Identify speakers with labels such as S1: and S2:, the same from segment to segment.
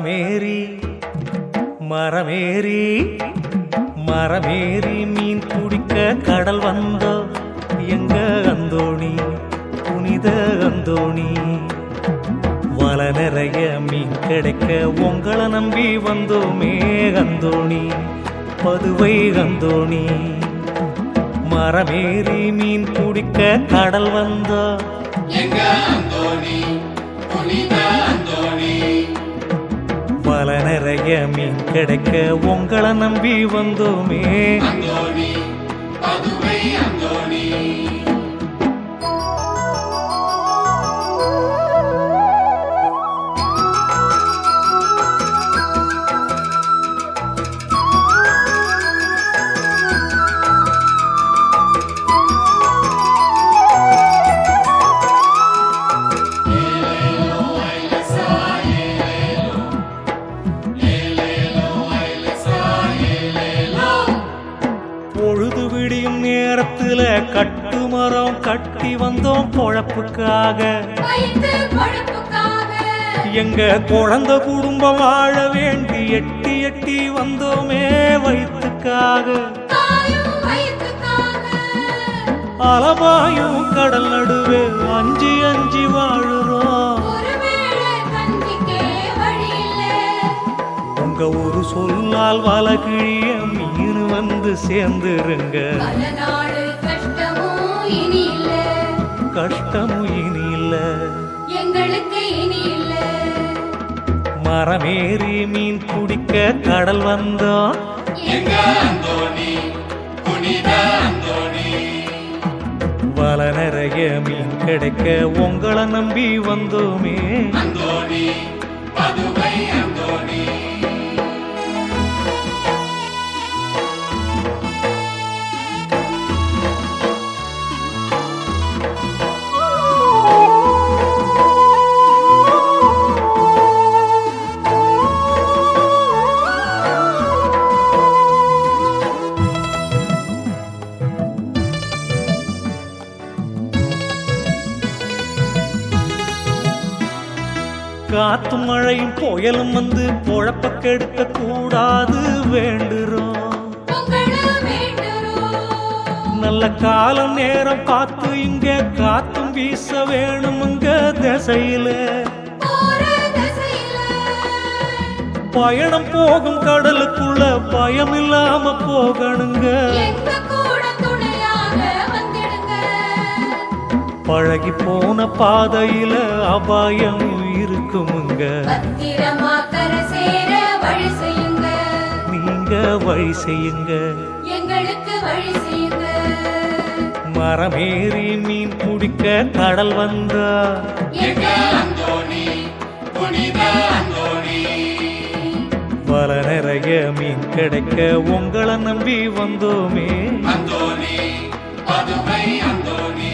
S1: மரமேறி மரமேறி மரமேறி மீன் பிடிக்க கடல் வந்தோ எங்க அந்தோணி புனித அந்தோணி வல நிறைய மீன் கிடைக்க உங்களை நம்பி வந்தோமே அந்தோணி பதுவை அந்தோணி மரமேறி மீன் பிடிக்க கடல் வந்தோ
S2: எங்க அந்தோணி புனித அந்தோணி
S1: வல நிறைய மீன் கிடைக்க உங்களை நம்பி வந்தோமே
S2: அந்தோணி பதுவை அந்தோணி
S1: பொழுது விடியும் நேரத்துல கட்டு மரம் கட்டி வந்தோம் பொழப்புக்காக
S3: வயிற்று பொழப்புக்காக
S1: எங்க குழந்தை குடும்பம் வாழ வேண்டி எட்டி எட்டி வந்தோமே வயிற்றுக்காக
S3: தாயும் வயிற்றுக்காக
S1: அலபாயும் கடல் நடுவே அஞ்சி அஞ்சி வாழுறோம்
S3: ஒருவேளை கஞ்சிக்கே வழி இல்லை
S1: உங்க ஒரு சொல்லால் வலகிழிய மீன் வந்து சேர்ந்துருங்க
S3: பல நாடு கஷ்டமும் இனி இல்ல
S1: கஷ்டமும் இனி இல்ல
S3: எங்களுக்கு இனி இல்ல
S1: மரமேறி மீன் பிடிக்க கடல் வந்தோம்
S2: எங்க அந்தோணி புனித அந்தோணி
S1: வல நிறைய மீன் கிடைக்க உங்களை நம்பி வந்தோமே
S2: அந்தோணி பதுவை அந்தோணி
S1: காத்தும் மழையும் புயலும் வந்து பொழப்ப கெடுக்க கூடாது வேண்டுறோம்
S3: உங்களை வேண்டுறோம்
S1: நல்ல காலம் நேரம் பார்த்து இங்க காத்தும் வீச வேணுமுங்க திசையில
S3: போற திசையில
S1: பயணம் போகும் கடலுக்குள்ள பயம் இல்லாம போகணுங்க
S3: எங்க கூட துணையாக வந்திடுங்க
S1: பழகி போன பாதையில அபாயம் இருக்குமுங்க
S3: பத்திரமா கரை சேர வழி செய்யுங்க
S1: நீங்க வழி செய்யுங்க
S3: எங்களுக்கு வழி செய்யுங்க
S1: மரமேறி மீன் பிடிக்க கடல் வந்தா
S2: எங்க அந்தோணி புனித அந்தோணி
S1: வல நிறைய மீன் கிடைக்க உங்களை நம்பி வந்தோமே
S2: அந்தோணி பதுவை அந்தோணி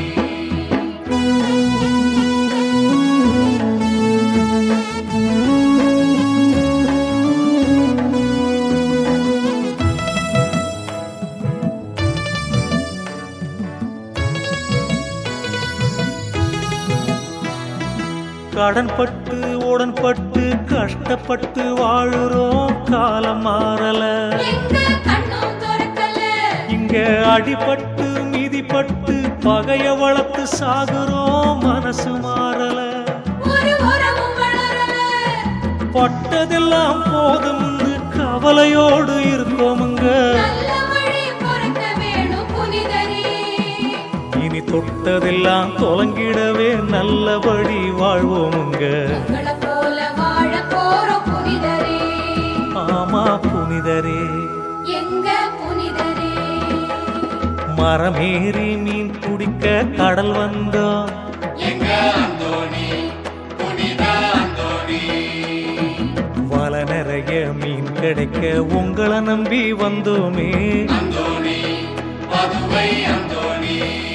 S1: கடன்பட்டு உடன்பட்டு கஷ்டப்பட்டு வாழுறோம் காலம் மாறல
S3: எங்க கண்ணும் திறக்கல
S1: இங்க அடிபட்டு மிதிப்பட்டு பகைய வளர்த்து சாகுறோம் மனசு மாறல
S3: ஒரு உறவும் வளரல
S1: பட்டதெல்லாம் போதும்னு கவலையோடு இருக்கோமுங்க
S3: நல்ல வழி பொறுக்க வேணும் புனிதரே
S1: இனி தொட்டதெல்லாம் தொலங்கிடவே நல்லபடி வாழ்வோமுங்க
S3: உங்களை போல வாழ போறோம் புனிதரே
S1: ஆமா புனிதரே
S3: எங்க புனிதரே
S1: மரமேறி மீன் பிடிக்க கடல் வந்தோம்
S2: எங்க அந்தோணி புனித அந்தோணி
S1: வல நிறைய மீன் கிடைக்க உங்களை நம்பி வந்தோமே
S2: அந்தோணி பதுவை அந்தோணி